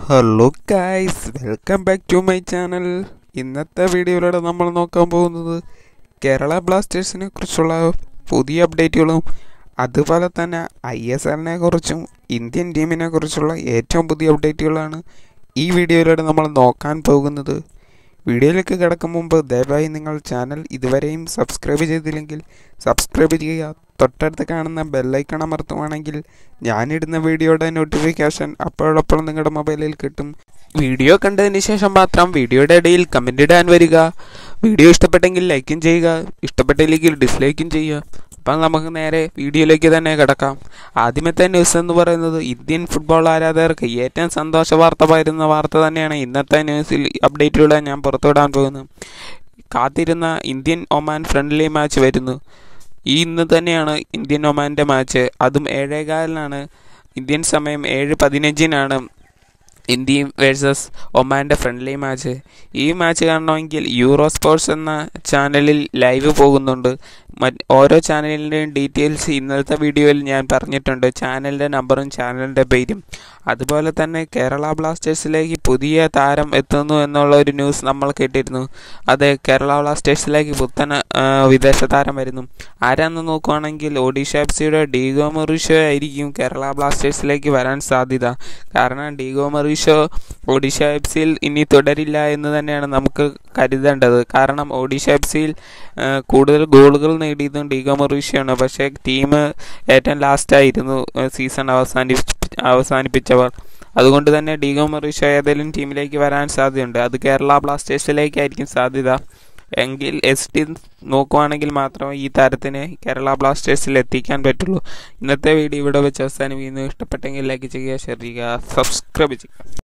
hello guys welcome back to my channel ഇന്നത്തെ വീഡിയോയിലൂടെ നമ്മൾ നോക്കാൻ പോകുന്നത് കേരള ബ്ലാസ്റ്റേഴ്സിനെ കുറിച്ചുള്ള പുതിയ അപ്ഡേറ്റുകളും അതുപോലെ തന്നെ ഐ എസ് എല്ലിനെ കുറിച്ചും ഇന്ത്യൻ ടീമിനെ കുറിച്ചുള്ള ഏറ്റവും പുതിയ അപ്ഡേറ്റുകളാണ് ഈ വീഡിയോയിലൂടെ നമ്മൾ നോക്കാൻ പോകുന്നത് വീഡിയോയിലേക്ക് കിടക്കും മുമ്പ് ദയവായി നിങ്ങൾ ചാനൽ ഇതുവരെയും സബ്സ്ക്രൈബ് ചെയ്തില്ലെങ്കിൽ സബ്സ്ക്രൈബ് ചെയ്യുക തൊട്ടടുത്ത് കാണുന്ന ബെല്ലൈക്കൺ അമർത്തുവാണെങ്കിൽ ഞാനിടുന്ന വീഡിയോയുടെ നോട്ടിഫിക്കേഷൻ അപ്പോഴപ്പോൾ നിങ്ങളുടെ മൊബൈലിൽ കിട്ടും വീഡിയോ കണ്ടതിന് ശേഷം മാത്രം വീഡിയോയുടെ ഇടയിൽ കമൻ്റ് ഇടാൻ വരിക വീഡിയോ ഇഷ്ടപ്പെട്ടെങ്കിൽ ലൈക്കും ചെയ്യുക ഇഷ്ടപ്പെട്ടില്ലെങ്കിൽ ഡിസ്ലൈക്കും ചെയ്യുക അപ്പം നമുക്ക് നേരെ വീഡിയോയിലേക്ക് തന്നെ കിടക്കാം ആദ്യമത്തെ ന്യൂസ് എന്ന് പറയുന്നത് ഇന്ത്യൻ ഫുട്ബോൾ ആരാധകർക്ക് ഏറ്റവും സന്തോഷ വാർത്ത പകരുന്ന വാർത്ത തന്നെയാണ് ഇന്നത്തെ ന്യൂസിൽ അപ്ഡേറ്റിലൂടെ ഞാൻ പുറത്തുവിടാൻ പോകുന്നത് കാത്തിരുന്ന ഇന്ത്യൻ ഒമാൻ ഫ്രണ്ട്ലി മാച്ച് വരുന്നു ഈ ഇന്ന് തന്നെയാണ് ഇന്ത്യൻ ഒമാൻ്റെ മാച്ച് അതും ഏഴേകാലിനാണ് ഇന്ത്യൻ സമയം ഏഴ് പതിനഞ്ചിനാണ് ഇന്ത്യയും വേഴ്സസ് ഒമാൻ്റെ ഫ്രണ്ട്ലി മാച്ച് ഈ മാച്ച് കാണണമെങ്കിൽ യൂറോ സ്പോർട്സ് എന്ന ചാനലിൽ ലൈവ് പോകുന്നുണ്ട് മറ്റ് ഓരോ ചാനലിൻ്റെയും ഡീറ്റെയിൽസ് ഇന്നലത്തെ വീഡിയോയിൽ ഞാൻ പറഞ്ഞിട്ടുണ്ട് ചാനലിൻ്റെ നമ്പറും ചാനലിൻ്റെ പേരും അതുപോലെ തന്നെ കേരള ബ്ലാസ്റ്റേഴ്സിലേക്ക് പുതിയ താരം എത്തുന്നു എന്നുള്ള ഒരു ന്യൂസ് നമ്മൾ കേട്ടിരുന്നു അതെ കേരള ബ്ലാസ്റ്റേഴ്സിലേക്ക് പുത്തൻ വിദേശ താരം വരുന്നു ആരാന്ന് നോക്കുവാണെങ്കിൽ ഒഡീഷ എഫ് സിയുടെ ഡീഗോ മൊറീഷോ ആയിരിക്കും കേരള ബ്ലാസ്റ്റേഴ്സിലേക്ക് വരാൻ സാധ്യത കാരണം ഡീഗോ മൊറീഷോ ഒഡീഷ എഫ് സിയിൽ ഇനി തുടരില്ല എന്ന് തന്നെയാണ് നമുക്ക് കരുതേണ്ടത് കാരണം ഒഡീഷ എഫ് സിയിൽ കൂടുതൽ ഗോളുകൾ നേടിയതും ഡീഗോ മൊറീഷയാണ് പക്ഷേ ടീം ഏറ്റവും ലാസ്റ്റായിരുന്നു സീസൺ അവസാനിപ്പി അവസാനിപ്പിച്ചവർ അതുകൊണ്ട് തന്നെ ഡീഗോ മൊറീഷോ ഏതെങ്കിലും ടീമിലേക്ക് വരാൻ സാധ്യതയുണ്ട് അത് കേരള ബ്ലാസ്റ്റേഴ്സിലേക്കായിരിക്കും സാധ്യത എങ്കിൽ എസ് ടി നോക്കുവാണെങ്കിൽ മാത്രമേ ഈ താരത്തിനെ കേരള ബ്ലാസ്റ്റേഴ്സിൽ എത്തിക്കാൻ പറ്റുള്ളൂ ഇന്നത്തെ വീഡിയോ ഇവിടെ വെച്ച് അവസാനിപ്പിക്കുന്നു ഇഷ്ടപ്പെട്ടെങ്കിൽ ലൈക്ക് ചെയ്യുക ഷെയർ ചെയ്യുക സബ്സ്ക്രൈബ് ചെയ്യുക